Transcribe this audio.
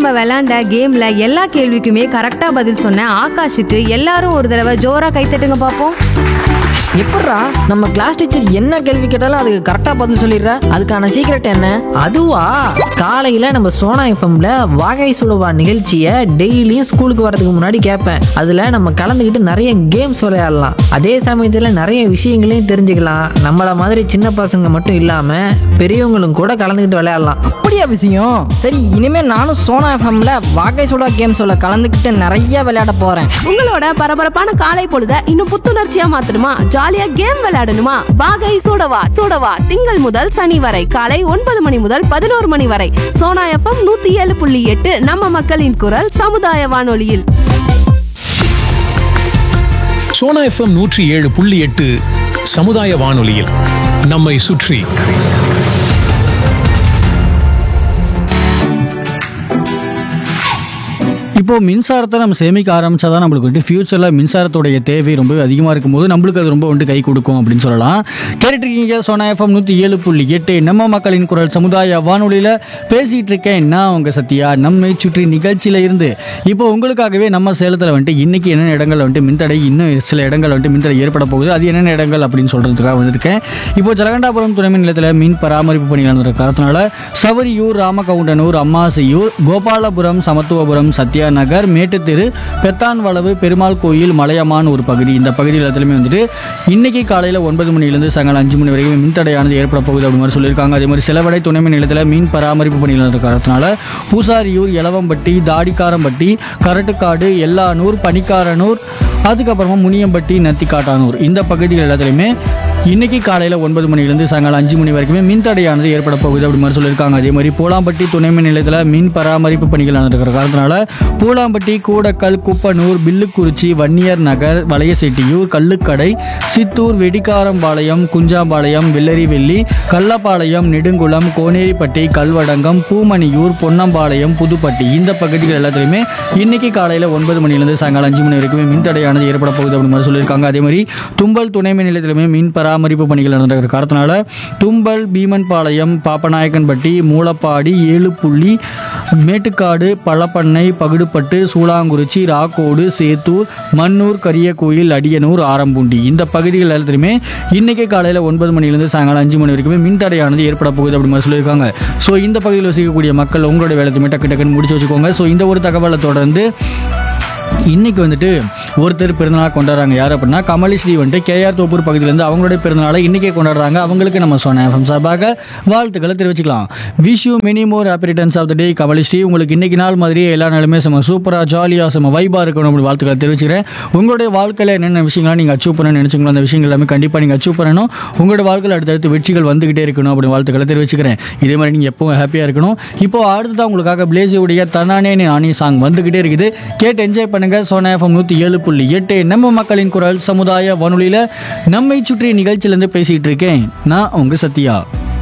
நம்ம விளையாண்ட கேம்ல எல்லா கேள்விக்குமே கரெக்டா பதில் சொன்ன ஆகாஷுக்கு எல்லாரும் ஒரு தடவை ஜோரா கைத்தட்டுங்க பார்ப்போம் எப்பட்றா நம்ம கிளாஸ் டீச்சர் என்ன கேள்வி கேட்டாலும் அதுக்கு கரெக்டா பதில் சொல்லிடுற அதுக்கான சீக்ரெட் என்ன அதுவா காலையில நம்ம சோனா எஃப்எம்ல வாகை சுடுவா நிகழ்ச்சியை டெய்லியும் ஸ்கூலுக்கு வரதுக்கு முன்னாடி கேட்பேன் அதுல நம்ம கலந்துக்கிட்டு நிறைய கேம்ஸ் விளையாடலாம் அதே சமயத்துல நிறைய விஷயங்களையும் தெரிஞ்சுக்கலாம் நம்மள மாதிரி சின்ன பசங்க மட்டும் இல்லாம பெரியவங்களும் கூட கலந்துக்கிட்டு விளையாடலாம் அப்படியா விஷயம் சரி இனிமே நானும் சோனா எஃப்எம்ல வாகை சுடா கேம்ஸோட கலந்துக்கிட்டு நிறைய விளையாட போறேன் உங்களோட பரபரப்பான காலை பொழுத இன்னும் புத்துணர்ச்சியா மாத்தணுமா ஜாலியா கேம் விளையாடணுமா வாகை சூடவா சூடவா திங்கள் முதல் சனி வரை காலை ஒன்பது மணி முதல் பதினோரு மணி வரை சோனா எஃப்எம் நூத்தி ஏழு புள்ளி எட்டு நம்ம மக்களின் குரல் சமுதாய வானொலியில் சோனா எஃப்எம் நூற்றி ஏழு புள்ளி எட்டு சமுதாய வானொலியில் நம்மை சுற்றி இப்போ மின்சாரத்தை நம்ம சேமிக்க ஆரம்பிச்சா தான் நம்மளுக்கு வந்துட்டு ஃபியூச்சரில் மின்சாரத்துடைய தேவை ரொம்ப அதிகமாக இருக்கும்போது நம்மளுக்கு அது ரொம்ப வந்துட்டு கை கொடுக்கும் அப்படின்னு சொல்லலாம் கேட்டுட்டு இருக்கீங்க சோனா எஃப்எம் நூற்றி ஏழு புள்ளி எட்டு நம்ம மக்களின் குரல் சமுதாய வானொலியில் பேசிகிட்டு இருக்கேன் நான் உங்கள் சத்யா நம்மை சுற்றி நிகழ்ச்சியில் இருந்து இப்போ உங்களுக்காகவே நம்ம சேலத்தில் வந்துட்டு இன்னைக்கு என்னென்ன இடங்கள் வந்துட்டு மின்தடை இன்னும் சில இடங்கள் வந்துட்டு மின்தடை ஏற்பட போகுது அது என்னென்ன இடங்கள் அப்படின்னு சொல்கிறதுக்காக வந்திருக்கேன் இப்போ ஜலகண்டாபுரம் துணை மின் நிலையத்தில் மின் பராமரிப்பு பணிகள் நடந்திருக்க காரணத்தினால சவரியூர் ராமகவுண்டனூர் அம்மாசியூர் கோபாலபுரம் சமத்துவபுரம் சத்யாநகர் மேட்டுத்தெரு பெத்தான் வளவு பெருமாள் கோயில் மலையமான் ஒரு பகுதி இந்த பகுதியில் எல்லாத்துலையுமே வந்துட்டு இன்னைக்கு காலையில் ஒன்பது மணிலேருந்து சாயங்காலம் அஞ்சு மணி வரைக்கும் மின்தடையானது ஏற்பட போகுது அப்படி மாதிரி சொல்லியிருக்காங்க அதே மாதிரி சிலவடை துணை மின் நிலையத்தில் மீன் பராமரிப்பு பணிகள் நடந்த காரணத்தினால பூசாரியூர் எலவம்பட்டி தாடிக்காரம்பட்டி கரட்டுக்காடு எல்லானூர் பனிக்காரனூர் அதுக்கப்புறமா முனியம்பட்டி நத்திக்காட்டானூர் இந்த பகுதிகள் எல்லாத்துலேயுமே இன்னைக்கு காலையில் ஒன்பது மணிலேருந்து சாயங்காலம் அஞ்சு மணி வரைக்குமே மின்தடையானது ஏற்பட போகுது அப்படி மாதிரி சொல்லியிருக்காங்க அதே மாதிரி பூலாம்பட்டி துணை மின் நிலையத்தில் மின் பராமரிப்பு பணிகள் நடந்திருக்கிற காரணத்தினால பூலாம்பட்டி கூடக்கல் குப்பனூர் பில்லுக்குறிச்சி வன்னியர் நகர் வளையசெட்டியூர் கல்லுக்கடை சித்தூர் வெடிக்காரம்பாளையம் குஞ்சாம்பாளையம் வெள்ளரிவெள்ளி கள்ளப்பாளையம் நெடுங்குளம் கோனேரிப்பட்டி கல்வடங்கம் பூமணியூர் பொன்னம்பாளையம் புதுப்பட்டி இந்த பகுதிகள் எல்லாத்துலையுமே இன்னைக்கு காலையில் ஒன்பது மணிலேருந்து சாயங்காலம் அஞ்சு மணி வரைக்குமே மின்தடையானது ஏற்பட போகுது அப்படி மாதிரி சொல்லியிருக்காங்க அதே மாதிரி தும்பல் துணை மின் நிலையத்திலுமே மின் பராமரிப்பு பணிகள் நடந்திருக்கிற காரணத்தினால தும்பல் பீமன்பாளையம் பாப்பநாயக்கன்பட்டி மூலப்பாடி ஏழுப்புள்ளி மேட்டுக்காடு பழப்பண்ணை பகுடுப்பட்டு சூளாங்குறிச்சி ராக்கோடு சேத்தூர் மன்னூர் கரியக்கோயில் அடியனூர் ஆரம்பூண்டி இந்த பகுதிகள் எல்லாத்துலையுமே இன்னைக்கு காலையில் ஒன்பது மணிலேருந்து சாயங்காலம் அஞ்சு மணி வரைக்குமே மின்தடையானது ஏற்பட போகுது அப்படி மாதிரி சொல்லியிருக்காங்க ஸோ இந்த பகுதியில் வசிக்கக்கூடிய மக்கள் உங்களுடைய வேலையுமே டக்கு டக்குன்னு முடிச்சு வச்சுக்கோங்க ஸோ இந்த ஒரு தகவலை தொடர்ந்து இன்னைக்கு வந்துட்டு ஒருத்தர் பிறந்தநாள் கொண்டாடுறாங்க யார் அப்படின்னா கமலிஸ்ரீ வந்துட்டு கேஆர் தோப்பூர் பகுதியிலேருந்து அவங்களுடைய பிறந்தநாளை இன்னைக்கே கொண்டாடுறாங்க அவங்களுக்கு நம்ம சொன்ன எஃப்எம் சார்பாக வாழ்த்துக்களை தெரிவிச்சுக்கலாம் wish you many more happy returns of the day Kamalishri உங்களுக்கு இன்னைக்கு நாள் மாதிரியே எல்லா நாளுமே செம்ம சூப்பராக ஜாலியாக செம்ம வைபாக இருக்கணும் அப்படி வாழ்த்துக்களை தெரிவிச்சுக்கிறேன் உங்களுடைய வாழ்க்கையில் என்னென்ன விஷயங்கள்லாம் நீங்கள் அச்சீவ் பண்ணணும்னு நினச்சிங்களோ அந்த விஷயங்கள் எல்லாமே கண்டிப்பாக நீங்கள் அச்சீவ் பண்ணணும் உங்களோட வாழ்க்கையில் அடுத்தடுத்து வெற்றிகள் வந்துகிட்டே இருக்கணும் அப்படி வாழ்த்துக்களை தெரிவிச்சுக்கிறேன் இதே மாதிரி நீங்கள் எப்பவும் ஹாப்பியாக இருக்கணும் இப்போ அடுத்ததான் உங்களுக்காக பிளேசியுடைய தன்னானே நானே சாங் வந்துகிட்டே இருக்குது கேட்டு என்ஜாய் பண்ணுங்க சோனா எஃப்எம் நூற்றி ஏழு புள்ளி எட்டு நம்ம மக்களின் குரல் சமுதாய வானொலியில் நம்மை சுற்றி நிகழ்ச்சியிலேருந்து பேசிகிட்டு இருக்கேன் நான் உங்கள் சத்யா